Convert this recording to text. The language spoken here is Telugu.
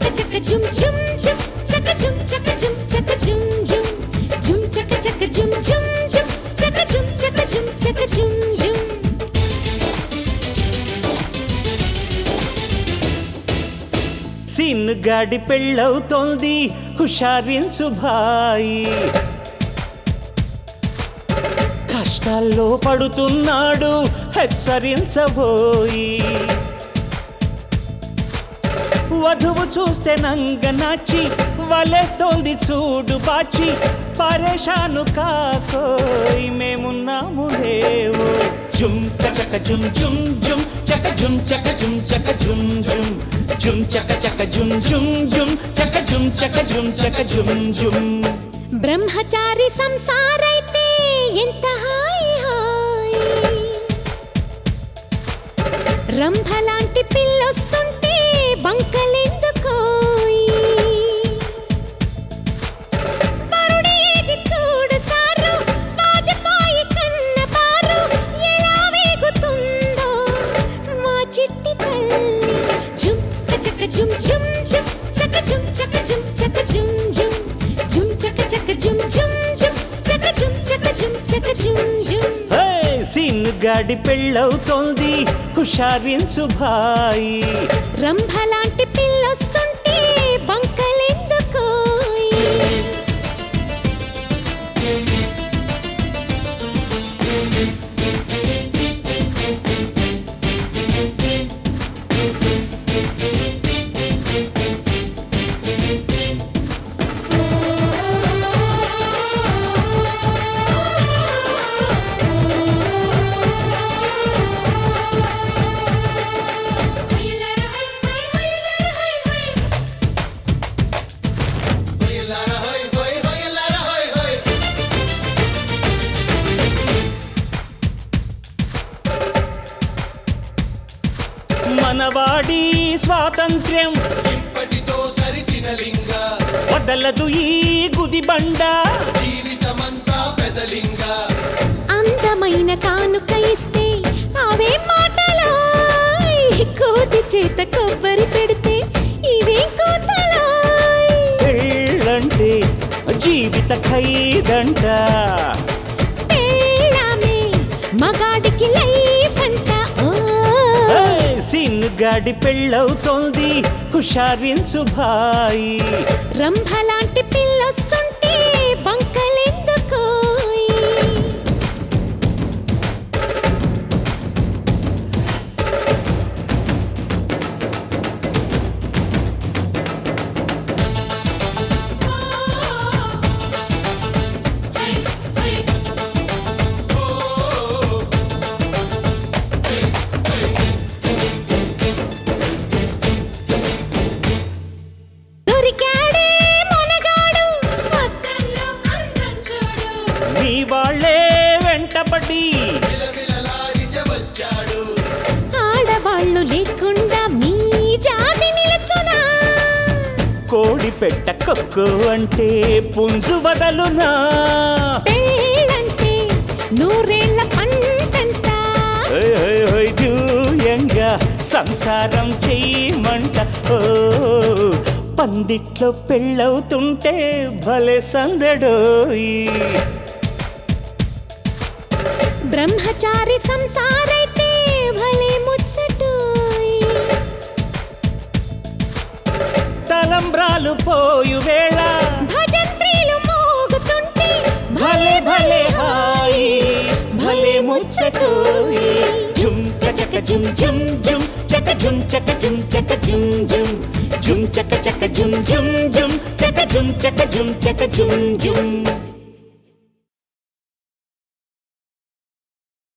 చక జుమ్ జుమ్ జుమ్ చక జుమ్ చక జుమ్ చక జుమ్ జుమ్ జుమ్ చక చక జుమ్ జుమ్ జుమ్ చక జుమ్ చక జుమ్ చక జుమ్ జుమ్ సీనుగాడి పెళ్ళవుతోంది హుషారించు భాయి కష్టాల్లో పడుతున్నాడు హెచ్చరించబోయి వధువు చూస్తే నంగనాచి వలేస్తోంది చూడు బాచి పరేషాను కాకోయ్ మేమున్నాము లేవు జుమ్ చక జుమ్ జుమ్ జుమ్ చక జుమ్ చక జుమ్ చక జుమ్ జుమ్ జుమ్ చక చక జుమ్ జుమ్ జుమ్ చక జుమ్ చక జుమ్ చక జుమ్ జుమ్ బ్రహ్మచారి సంసారైతే ఎంత హాయి హాయి రంభలాంటి పిల్లొస్తుంటే బంకలెందుకోయి వరుడి ఏజి చూడు సారు వాజపాయి కన్న బారు ఎలా వేగుతుందో మా చిట్టి తల్లి జుమ్ చక జుమ్ జుమ్ జుమ్ చక జుమ్ చక జుమ్ చక జుమ్ జుమ్ జుమ్ చక చక జుమ్ జుమ్ జుమ్ చక జుమ్ చక జుమ్ చక జుమ్ జుమ్ హే, సీనుగాడి పెళ్ళవుతోంది హుషారించు భాయి రంభలాంటి పిల్లొస్తుంటే బంకలెందుకోయి మనవాడి స్వాతంత్ర్యం ఇప్పటితో సరిచిన లింగ వదలదు ఈ గుది బండ జీవితమంతా పెదలింగ అందమైన కానుక ఇస్తే అవే మాటలా కోతి చేత కొబ్బరి పెడితే ఇవే కోతలా పెళ్ళంటే జీవిత ఖైదంట పెళ్ళామే మగాడికి లైఫ్ అంట ఓ హే, సీనుగాడి పెళ్ళవుతోంది హుషారించు భాయి రంభలాంటి పిల్లొస్తుంటే బంకలెందుకోయి దొరికాడే మొనగాడు మొత్తంలో అందం చూడు నీ వాళ్ళే వెంటపడి విలవిలలాడితే వచ్చాడు ఆడవాళ్ళు లేకుండా మీ జాతి నిలుచునా కోడి పెట్ట కొక్కు అంటే పుంజు వదలునా పెళ్ళంటే నూరేళ్ల పంటంట హోయ్ హోయ్ హోయ్ దూయంగా సంసారం చెయ్యమంట ఓ పందిట్లో పెళ్ళవుతుంటే భలే సందడోయి బ్రహ్మచారి సంసారైతే భలే ముచ్చటోయ్ తలంబ్రాలు పోయు వేళ భజంత్రీలు మోగుతుంటే భలే భలే హాయి భలే ముచ్చటోయి జుమ్ చక జుమ్ జుమ్ జుమ్ చక జుమ్ చక జుమ్ చక జుమ్ జుమ్ జుమ్ చక చక జుమ్ జుమ్ జుమ్ చక జుమ్ చక జుమ్ చక జుమ్ జుమ్